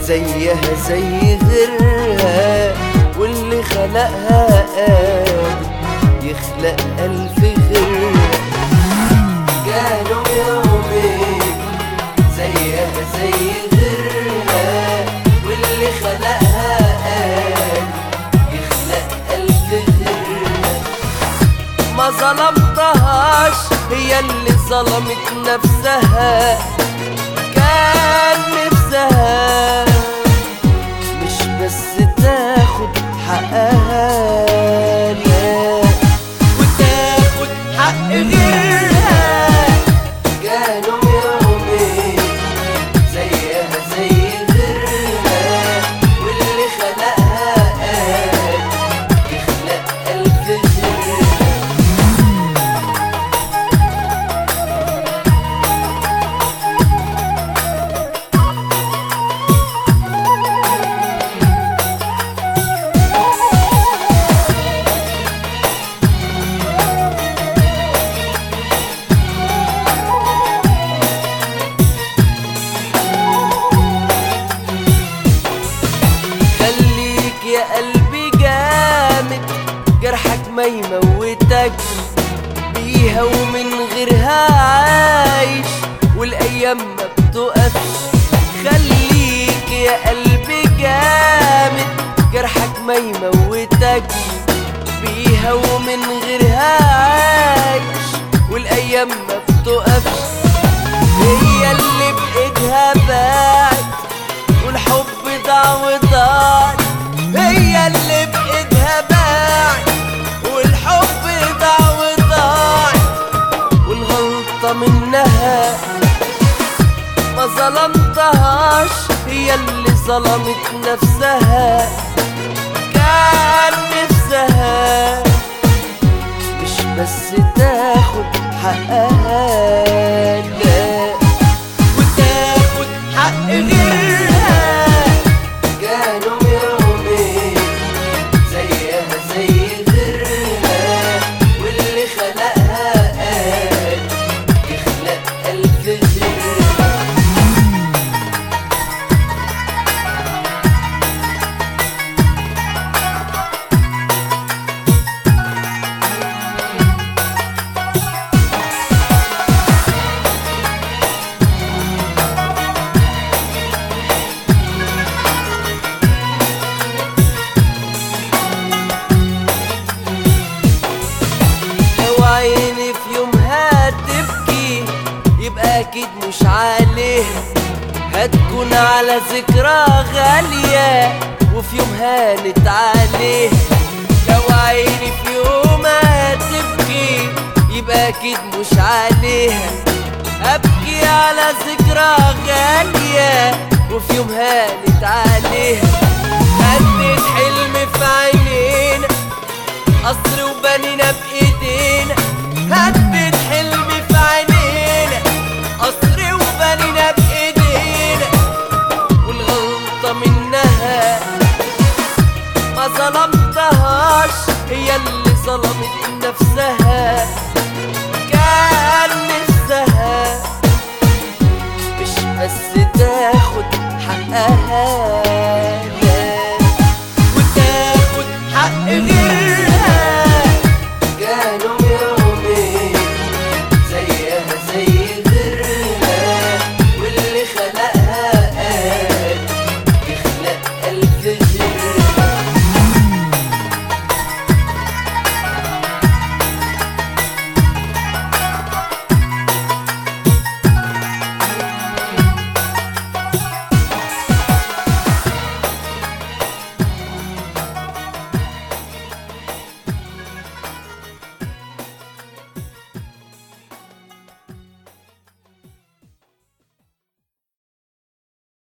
زيها زي غيرها واللي خلقها قادر يخلق ألف غيرها كانوا يومين زيها زي غيرها واللي خلقها قادر يخلق ألف غيرها ما ظلمتهاش هي اللي ظلمت نفسها كان نفسها مش بس تاخد حقها لا وتاخد حق غيرها كانوا يومين زيها زي غيرها واللي خلقها قال يخلق ألف غيرها خليك يا قلبي جامد جرحك ما يموتك بيها ومن غيرها عايش والايام ما بتقفش خليك يا قلبي جامد جرحك ما يموتك بيها ومن غيرها عايش والايام ما بتقفش هي اللي بايدها باعت والحب ضاع وضاع هي اللي بايدها باعت والحب ضاع وضاع والغلطة منها ما ظلمتهاش هي اللي ظلمت نفسها كان نفسها مش بس تاخد حقها لا وتاخد حق غيرها كانوا يومين زيها زي غيرها واللي خلقها قال يخلق ألف غيرها لو عيني في يومها تبكي يبقى اكيد مش عليه هتكون على ذكرى غالية وفي يومها نتعاليه لو عيني في يومها تبكي يبقى اكيد مش عليها ابكي على ذكرى غالية وفي يومها نتعاليها هديت حلم في عينينا قصر وبنينا بايدينا هدت حلمي في عينينا قصر وبنينا بايدينا والغلطة منها ما ظلمتهاش هي اللي ظلمت نفسها كان نفسها مش بس تاخد حقها